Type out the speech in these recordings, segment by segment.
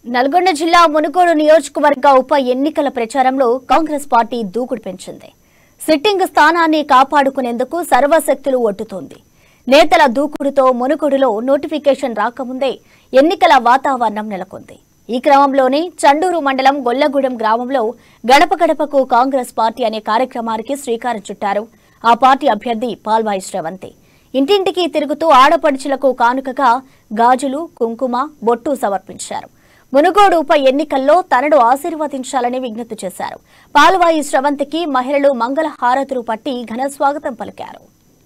నల్గొండ జిల్లా మునుగోడు నియోజకవర్గ ఉప ఎన్నికల ప్రచారంలో కాంగ్రెస్ పార్టీ దూకుడు పెంచింది సిట్టింగ్ స్థానాన్ని కాపాడుకునేందుకు సర్వశక్తులు ఒడ్డుతోంది నేతల దూకుడుతో మునుగోడులో నోటిఫికేషన్ రాకముందే ఎన్నికల వాతావరణం నెలకొంది ఈ క్రమంలోనే చండూరు మండలం గొల్లగూడెం గ్రామంలో గడప గడపకు కాంగ్రెస్ పార్టీ అనే కార్యక్రమానికి శ్రీకారం చుట్టారు ఆ పార్టీ అభ్యర్థి పాల్వాయి శ్రవంతి ఇంటింటికి తిరుగుతూ ఆడపడుచులకు కానుకగా గాజులు కుంకుమ బొట్టు సమర్పించారు మునుగోడు ఉప ఎన్నికల్లో తనను ఆశీర్వదించాలని విజ్ఞప్తి చేశారు పాల్వాయి శ్రవంతికి మహిళలు మంగళ హారతులు పట్టి ఘన స్వాగతం పలికారు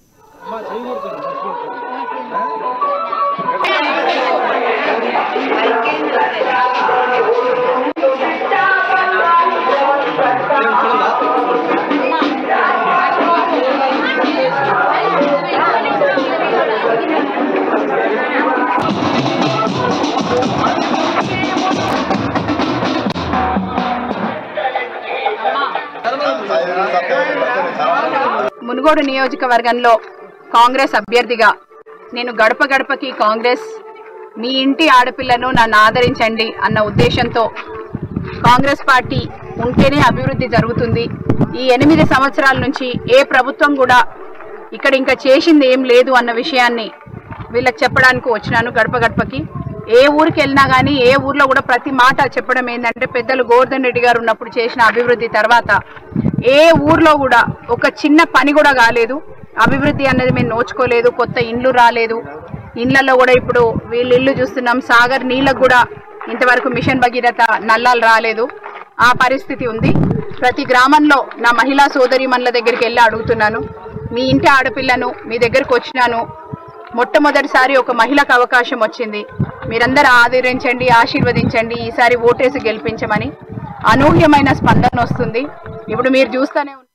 మునుగోడు నియోజకవర్గంలో కాంగ్రెస్ అభ్యర్థిగా నేను గడప గడపకి కాంగ్రెస్ మీ ఇంటి ఆడపిల్లను నన్ను ఆదరించండి అన్న ఉద్దేశంతో కాంగ్రెస్ పార్టీ ఉంటేనే అభివృద్ధి జరుగుతుంది ఈ ఎనిమిది సంవత్సరాల నుంచి ఏ ప్రభుత్వం కూడా ఇక్కడ ఇంకా చేసింది ఏం లేదు అన్న విషయాన్ని వీళ్ళకి చెప్పడానికి వచ్చినాను గడప గడపకి ఏ ఊరికి వెళ్ళినా కానీ ఏ ఊర్లో కూడా ప్రతి మాట చెప్పడం ఏంటంటే పెద్దలు గోవర్ధన్ రెడ్డి గారు ఉన్నప్పుడు చేసిన అభివృద్ధి తర్వాత ఏ ఊర్లో కూడా ఒక చిన్న పని కూడా కాలేదు అభివృద్ధి అనేది మేము నోచుకోలేదు కొత్త ఇండ్లు రాలేదు ఇండ్లలో కూడా ఇప్పుడు వీళ్ళ ఇల్లు చూస్తున్నాం సాగర్ నీళ్ళకు కూడా ఇంతవరకు మిషన్ భగీరథ నల్లాలు రాలేదు ఆ పరిస్థితి ఉంది ప్రతి గ్రామంలో నా మహిళా సోదరి దగ్గరికి వెళ్ళి అడుగుతున్నాను మీ ఇంటి ఆడపిల్లను మీ దగ్గరకు వచ్చినాను మొట్టమొదటిసారి ఒక మహిళకు అవకాశం వచ్చింది మీరందరూ ఆదరించండి ఆశీర్వదించండి ఈసారి ఓటేసి గెలిపించమని అనూహ్యమైన స్పందన వస్తుంది ఇప్పుడు మీరు చూస్తూనే ఉన్నారు